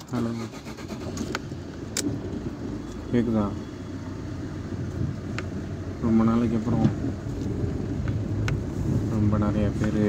hello கேக்குதா ரொம்ப நாளைக்கு அப்புறம் ரொம்ப நிறைய பேர்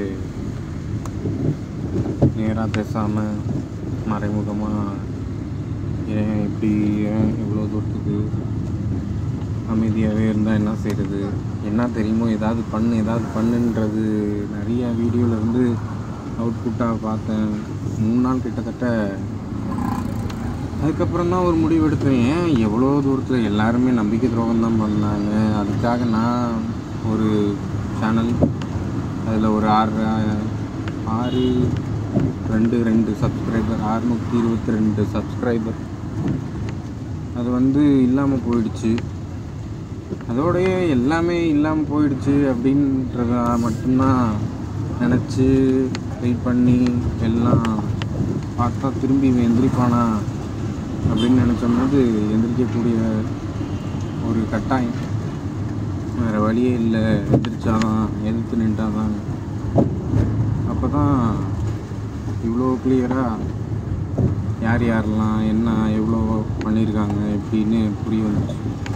நேராக பேசாமல் மறைமுகமாக ஏன் இப்படி ஏன் இவ்வளோ தூரத்துக்கு அமைதியாகவே இருந்தால் என்ன செய்கிறது என்ன தெரியுமோ ஏதாவது பண்ணு ஏதாவது பண்ணுன்றது நிறைய வீடியோவில் இருந்து அவுட்புட்டாக பார்த்தேன் மூணு நாள் கிட்டத்தட்ட அதுக்கப்புறம் தான் ஒரு முடிவு எடுத்தேன் ஏன் எவ்வளோ தூரத்தில் எல்லாருமே நம்பிக்கை துரோகம் தான் பண்ணாங்க அதுக்காக நான் ஒரு சேனல் அதில் ஒரு ஆறு ஆறு ரெண்டு ரெண்டு சப்ஸ்கிரைபர் அறுநூற்றி இருபத்தி ரெண்டு சப்ஸ்கிரைபர் அது வந்து இல்லாமல் போயிடுச்சு அதோடய எல்லாமே இல்லாமல் போயிடுச்சு அப்படின்றத மட்டும்தான் நினச்சி வெயிட் பண்ணி எல்லாம் பார்த்தா திரும்பி இவன் எந்திரிப்பானா அப்படின்னு நினச்சோம்போது எந்திரிக்கக்கூடிய ஒரு கட்டாயம் வேறு வழியே இல்லை எந்திரிச்சாதான் எதிர்த்து நின்றாதான் அப்போ தான் இவ்வளோ கிளியராக யார் யாரெல்லாம் என்ன எவ்வளோ பண்ணியிருக்காங்க எப்படின்னு புரிய வந்துச்சு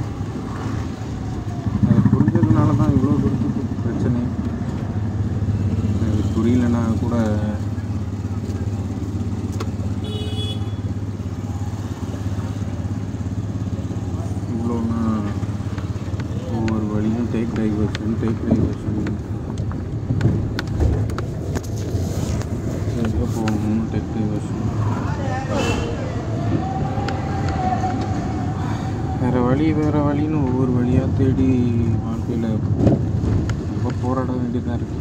அது புரிஞ்சதுனால தான் இவ்வளோ தூரத்துக்கு பிரச்சனை அது புரியலன்னா கூட இவ்வளோனா ஒவ்வொரு வழியும் டேக் டைவர்ஷன் டேக் டைவர்ஷன் எங்கே போகணும் டேக் டைவர்ஷன் வேறு வழி வேறு வழின்னு ஒவ்வொரு வழியாக தேடி வாழ்க்கையில் ரொம்ப போராட வேண்டியதாக இருக்குது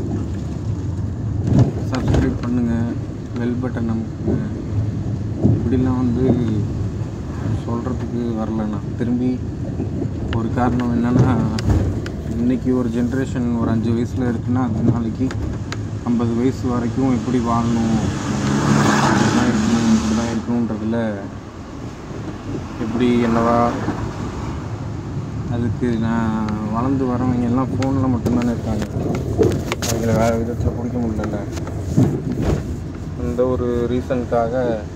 சப்ஸ்கிரைப் பண்ணுங்கள் பெல் பட்டன் அமுக்குங்க இப்படிலாம் வந்து சொல்கிறதுக்கு வரல நான் திரும்பி ஒரு காரணம் என்னென்னா இன்றைக்கி ஒரு ஜென்ரேஷன் ஒரு அஞ்சு வயசில் இருக்குன்னா அது நாளைக்கு ஐம்பது வயசு வரைக்கும் எப்படி வாழணும் இப்படிதான் இருக்கணும் இப்படிதான் இருக்கணுன்றதுல எப்படி என்னவா அதுக்கு நான் வளர்ந்து வரவங்க எல்லாம் ஃபோனில் மட்டும்தானே இருக்காங்க அவங்கள வேறு விதத்தில் பிடிக்க முடியல அந்த ஒரு ரீசனுக்காக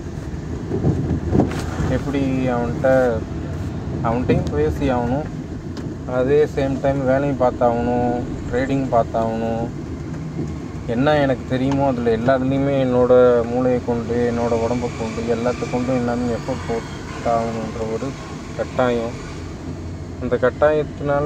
எப்படி அவன்கிட்ட அவன்கிட்டையும் பேசி ஆகணும் அதே சேம் டைம் வேலையும் பார்த்தாகணும் ட்ரேடிங் பார்த்தாகணும் என்ன எனக்கு தெரியுமோ அதில் எல்லாத்துலேயுமே என்னோடய மூளையை கொண்டு என்னோடய உடம்பை கொண்டு எல்லாத்தை கொண்டும் எல்லாமே எஃபோர்ட் போட்டாகணுன்ற ஒரு கட்டாயம் அந்த கட்டாயத்தினால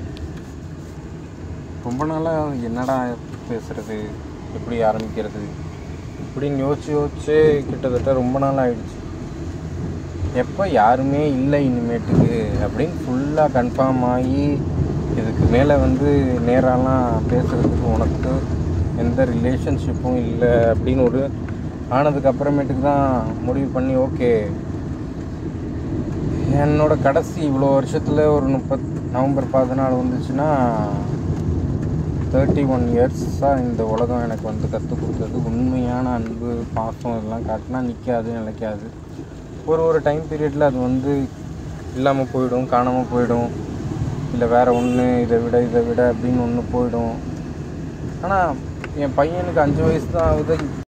ரொம்ப நாளாக என்னடா பேசுகிறது எப்படி ஆரம்பிக்கிறது இப்படின்னு யோசிச்சு யோசிச்சு கிட்டத்தட்ட ரொம்ப நாள் ஆயிடுச்சு எப்போ யாருமே இல்லை இனிமேட்டுக்கு அப்படின்னு ஃபுல்லாக கன்ஃபார்ம் ஆகி இதுக்கு மேலே வந்து நேராலாம் பேசுகிறதுக்கு உனக்கு எந்த ரிலேஷன்ஷிப்பும் இல்லை அப்படின்னு ஒரு ஆனதுக்கு அப்புறமேட்டுக்கு தான் முடிவு பண்ணி ஓகே என்னோட கடைசி இவ்வளோ வருஷத்தில் ஒரு முப்பத் நவம்பர் பதினாலு வந்துச்சுன்னா தேர்ட்டி ஒன் இயர்ஸாக இந்த உலகம் எனக்கு வந்து கற்றுக் கொடுத்தது உண்மையான அன்பு பாசம் இதெல்லாம் காட்டினா நிற்காது நிலைக்காது ஒரு ஒரு டைம் பீரியடில் அது வந்து இல்லாமல் போயிடும் காணாமல் போயிடும் இல்லை வேறு ஒன்று இதை விட இதை விட அப்படின்னு ஒன்று போயிடும் ஆனால் என் பையனுக்கு அஞ்சு வயசு தான் ஆகுது